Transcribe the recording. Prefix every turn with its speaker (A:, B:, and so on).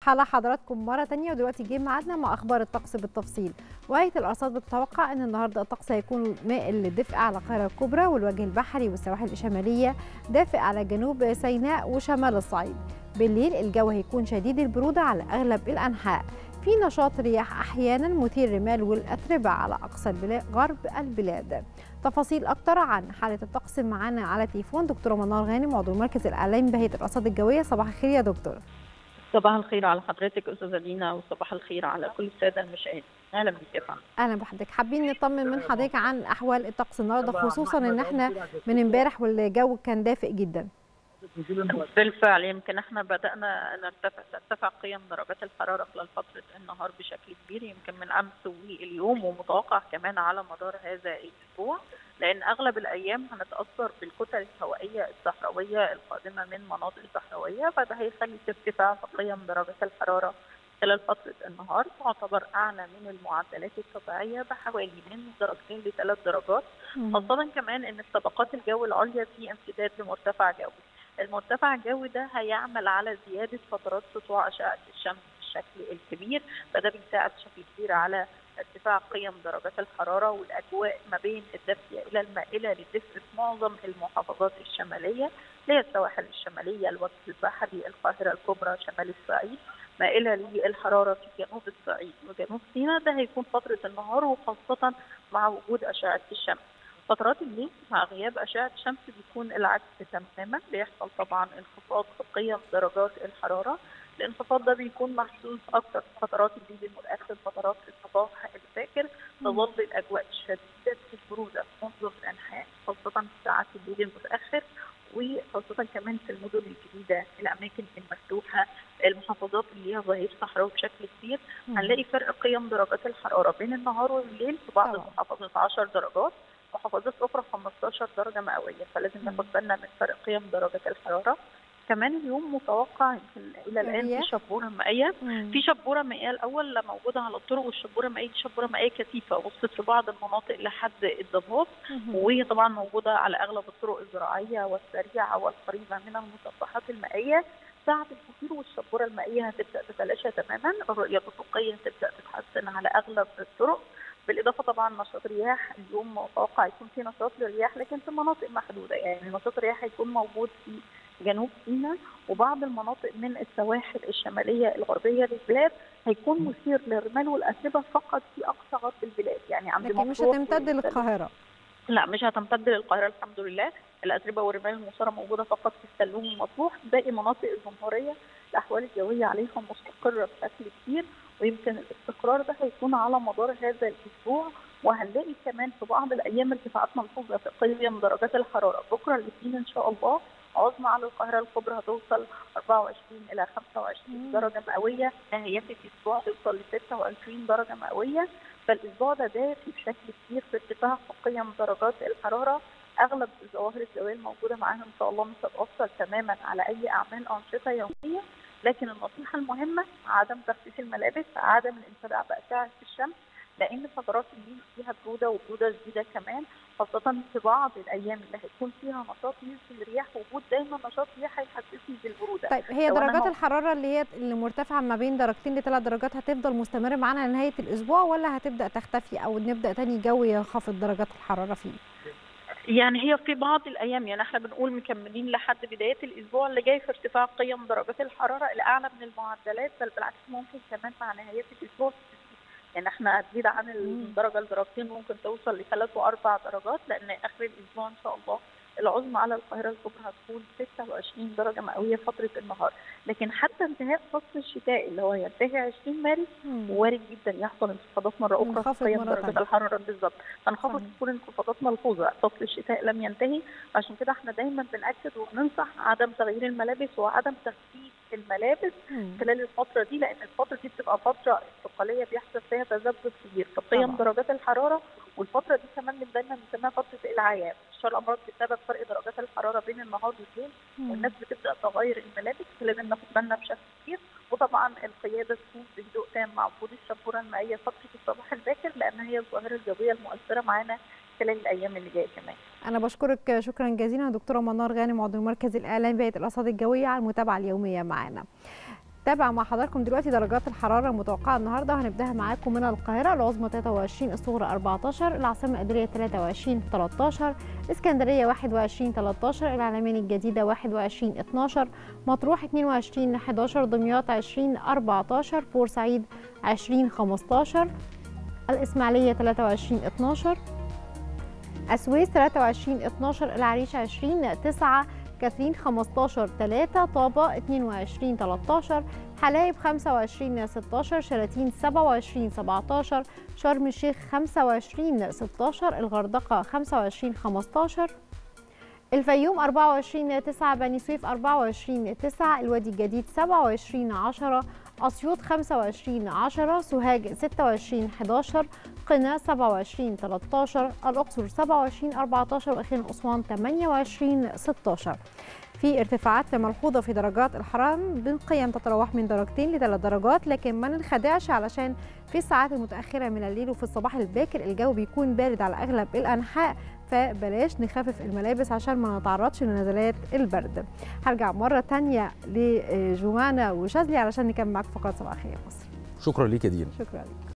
A: صباح على حضراتكم مرة تانية ودلوقتي جه ميعادنا مع أخبار الطقس بالتفصيل وهيئة الأرصاد بتتوقع أن النهاردة الطقس هيكون مائل للدفء على القاهرة الكبرى والوجه البحري والسواحل الشمالية دافئ على جنوب سيناء وشمال الصعيد بالليل الجو هيكون شديد البرودة على أغلب الأنحاء في نشاط رياح أحيانا مثير رمال والأتربة على أقصى البلاد غرب البلاد تفاصيل أكتر عن حالة الطقس معانا على تليفون دكتورة منار غانم عضو المركز الإعلامي بهيئة الأرصاد الجوية صباح الخير يا دكتور
B: صباح الخير على حضرتك استاذه دينا وصباح الخير على كل الساده المشاهدين اهلا بك يا فندم
A: اهلا بحضرتك حابين نطمن من حضرتك عن احوال الطقس النهارده خصوصا ان احنا من امبارح والجو كان دافئ جدا
B: بالفعل يمكن احنا بدانا نرتفع ترتفع قيم درجات الحراره خلال فتره النهار بشكل كبير يمكن من امس واليوم ومتوقع كمان على مدار هذا الاسبوع لان اغلب الايام هنتاثر بالكتل الهوائيه الصحراويه القادمه من مناطق صحراويه فده هيخلي ارتفاع في قيم درجات الحراره خلال فترة النهار تعتبر أعلى من المعدلات الطبيعية بحوالي من درجتين لثلاث درجات خاصة كمان إن طبقات الجو العليا في امتداد لمرتفع جوي المرتفع الجوي ده هيعمل على زيادة فترات سطوع أشعة الشمس بالشكل الكبير فده بيساعد بشكل كبير على ارتفاع قيم درجات الحرارة والأجواء ما بين الدافية إلى المائلة للدفء في معظم المحافظات الشمالية اللي هي السواحل الشمالية الوجه البحري القاهرة الكبرى شمال الصعيد مائلة للحرارة في جنوب الصعيد وجنوب سيناء ده هيكون فترة النهار وخاصة مع وجود أشعة الشمس فترات الليل مع غياب أشعة الشمس بيكون العكس تماما بيحصل طبعا انخفاض في قيم درجات الحرارة الانخفاض ده بيكون محسوس اكتر في فترات الليل المتاخر فترات الصباح الباكر تظل الاجواء شديده البروده في معظم الانحاء خاصه في ساعات الليل المتاخر وخاصه كمان في المدن الجديده الاماكن المفتوحه المحافظات اللي هي ظهير صحراوي بشكل كبير هنلاقي فرق قيم درجات الحراره بين النهار والليل في بعض المحافظات 10 درجات محافظات اخرى 15 درجه مئويه فلازم ناخد بالنا من فرق قيم درجات الحراره كمان اليوم متوقع يمكن الى الان في شبوره مائيه في شبوره مائيه الاول موجوده على الطرق والشبوره المائيه دي شبوره مائيه كثيفه وصلت في بعض المناطق لحد الضباب وهي طبعا موجوده على اغلب الطرق الزراعيه والسريعه والقريبه من المسطحات المائيه ساعة الفطير والشبورة المائية هتبدأ تتلاشى تماما الرؤية الأفقية هتبدأ تتحسن على أغلب الطرق بالاضافه طبعا نشاط رياح اليوم متوقع يكون في نشاط للرياح لكن في مناطق محدوده يعني نشاط الرياح هيكون موجود في جنوب سيناء وبعض المناطق من السواحل الشماليه الغربيه للبلاد هيكون مثير للرمال والاتربه فقط في اقصى غرب البلاد يعني عند
A: لكن مش هتمتد للقاهره
B: لا مش هتمتد للقاهره الحمد لله الاتربه والرمال المثاره موجوده فقط في السلوم المطروح باقي مناطق الجمهوريه الاحوال الجويه عليها مستقره بشكل كبير ويمكن الاستقرار ده هيكون على مدار هذا الاسبوع وهنلاقي كمان في بعض الايام ارتفاعات ملحوظه في قيم درجات الحراره بكره الاثنين ان شاء الله عظمى على القاهره الكبرى هتوصل 24 الى 25 درجه مئويه نهايات الاسبوع توصل ل 26 درجه مئويه فالاسبوع ده دافي بشكل كبير في ارتفاع في قيم درجات الحراره اغلب الظواهر الجويه الموجوده معانا ان شاء الله مش هتاثر تماما على اي اعمال انشطه يوميه لكن النصيحه المهمه عدم تخفيف الملابس عدم الانخداع باشعه الشمس لان فترات الليل فيها بروده وبروده شديده كمان خاصة في بعض الأيام اللي هيكون فيها نشاط يمكن الرياح وجود دايما نشاط رياح هيحسسني بالبرودة.
A: طيب هي درجات الحرارة اللي هي اللي مرتفعة ما بين درجتين لثلاث درجات هتفضل مستمرة معانا لنهاية الأسبوع ولا هتبدأ تختفي أو نبدأ تاني جو ينخفض درجات الحرارة فيه؟
B: يعني هي في بعض الايام يعني احنا بنقول مكملين لحد بدايه الاسبوع اللي جاي في ارتفاع قيم درجات الحراره الاعلى من المعدلات بل بالعكس ممكن كمان مع نهايات الاسبوع يعني احنا هتزيد عن الدرجه لدرجتين ممكن توصل لثلاث واربع درجات لان اخر الاسبوع ان شاء الله العظمى على القاهره الكبرى هتكون 26 درجه مئويه فتره النهار لكن حتى انتهاء فصل الشتاء اللي هو ينتهي 20 مارس وارد جدا يحصل انخفاضات مره اخرى في قيم درجات الحراره بالظبط تنخفض تكون انخفاضات ملحوظه فصل الشتاء لم ينتهي عشان كده احنا دايما بناكد وبننصح عدم تغيير الملابس وعدم تخفيف الملابس خلال الفتره دي لان الفتره دي بتبقى فتره انتقاليه بيحصل فيها تذبذب كبير في قيم درجات الحراره والفتره دي كمان من دايما بنسميها فتره الاعياد انتشار الامراض بسبب فرق درجات الحراره بين النهار والليل والناس بتبدا تغير الملابس فلازم ناخد بالنا بشكل كبير وطبعا القياده تكون بهدوء تام مع وجود الشبوره المائيه فتره الصباح الباكر لان هي الظاهره الجويه المؤثره معانا خلال الايام اللي جايه كمان.
A: انا بشكرك شكرا جزيلا دكتوره منار غانم عضو المركز الاعلامي بهيئه الارصاد الجويه على المتابعه اليوميه معنا. هنتابع مع حضراتكم دلوقتي درجات الحراره المتوقعه النهارده وهنبداها معاكم من القاهره العظمى 23 الصغرى 14 العاصمه الاداريه 23 13 اسكندريه 21 13 العلمين الجديده 21 12 مطروح 22 11 دمياط 20 14 بورسعيد 20 15 الاسماعيليه 23 12 السويس 23 12 العريش 20 9 كاترين 15 3 طابة 22 13 حلايب 25 16 شلاتين 27 17 شرم الشيخ 25 16 الغردقة 25 15 الفيوم 24 9 بني سويف 24 9 الوادي الجديد 27 10 أسيوط 25 10 سوهاج 26 11 قنا 27 13 الأقصر 27 14 وأخيرا أسوان 28 16 في ارتفاعات ملحوظة في درجات الحرارة بالقيم تتراوح من درجتين لثلاث درجات لكن ما ننخدعش علشان في الساعات المتأخرة من الليل وفي الصباح الباكر الجو بيكون بارد على أغلب الأنحاء فبلاش نخفف الملابس عشان ما نتعرضش لنزلات البرد هرجع مرة تانية لجوانا وشاذلي علشان نكمل معاكم فقرات صباح الخير مصر
C: شكرا ليك يا دينا
A: شكرا لك